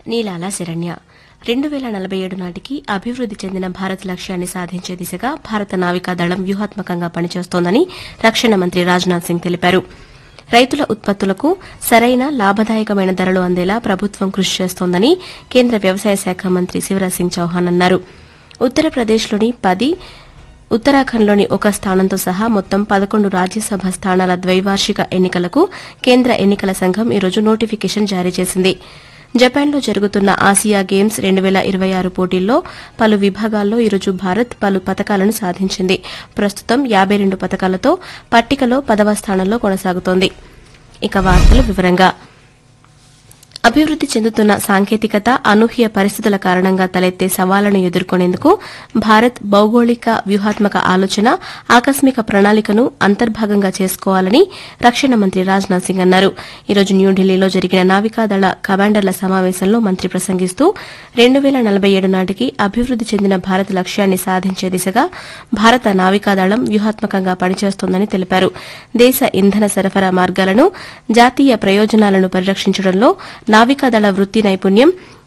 నీలాల శరణ్య రెండు వేల నలభై ఏడు నాటికి అభివృద్ది చెందిన భారత్ లక్ష్యాన్ని సాధించే దిశగా భారత నావికా దళం వ్యూహాత్మకంగా పనిచేస్తోందని రక్షణ మంత్రి రాజ్నాథ్ సింగ్ తెలిపారు రైతుల ఉత్పత్తులకు సరైన లాభదాయకమైన ధరలు అందేలా ప్రభుత్వం కృషి చేస్తోందని కేంద్ర వ్యవసాయ శాఖ మంత్రి శివరాజ్ సింగ్ చౌహాన్ అన్నారు ఉత్తరప్రదేశ్లోని పది ఉత్తరాఖండ్లోని ఒక స్థానంతో సహా మొత్తం పదకొండు రాజ్యసభ స్థానాల ద్వైవార్షిక ఎన్నికలకు కేంద్ర ఎన్నికల సంఘం ఈరోజు నోటిఫికేషన్ జారీ చేసింది జపాన్లో జరుగుతున్న ఆసియా గేమ్స్ రెండు వేల ఇరవై ఆరు పోటీల్లో పలు విభాగాల్లో ఈరోజు భారత్ పలు పతకాలను సాధించింది ప్రస్తుతం యాబై రెండు పతకాలతో పట్టికలో పదవ స్థానంలో కొనసాగుతోంది ఇక వార్తలు వివరంగా అభివృద్ది చెందుతున్న సాంకేతికత అనూహ్య పరిస్థితుల కారణంగా తలెత్తే సవాళ్లను ఎదుర్కొనేందుకు భారత్ భౌగోళిక వ్యూహాత్మక ఆలోచన ఆకస్మిక ప్రణాళికను అంతర్భాగంగా చేసుకోవాలని రక్షణ మంత్రి రాజ్నాథ్ సింగ్ అన్నారు ఈరోజు న్యూఢిల్లీలో జరిగిన నావికాదళ కమాండర్ల సమావేశంలో మంత్రి ప్రసంగిస్తూ రెండు వేల నలభై ఏడు నాటికి అభివృద్ది చెందిన భారత్ లక్ష్యాన్ని సాధించే దిశగా భారత నావికాదళం వ్యూహాత్మకంగా పనిచేస్తోందని తెలిపారు దేశ ఇంధన సరఫరా మార్గాలను జాతీయ ప్రయోజనాలను పరిరక్షించడంలో నావికాదళ వృత్తి నైపుణ్యం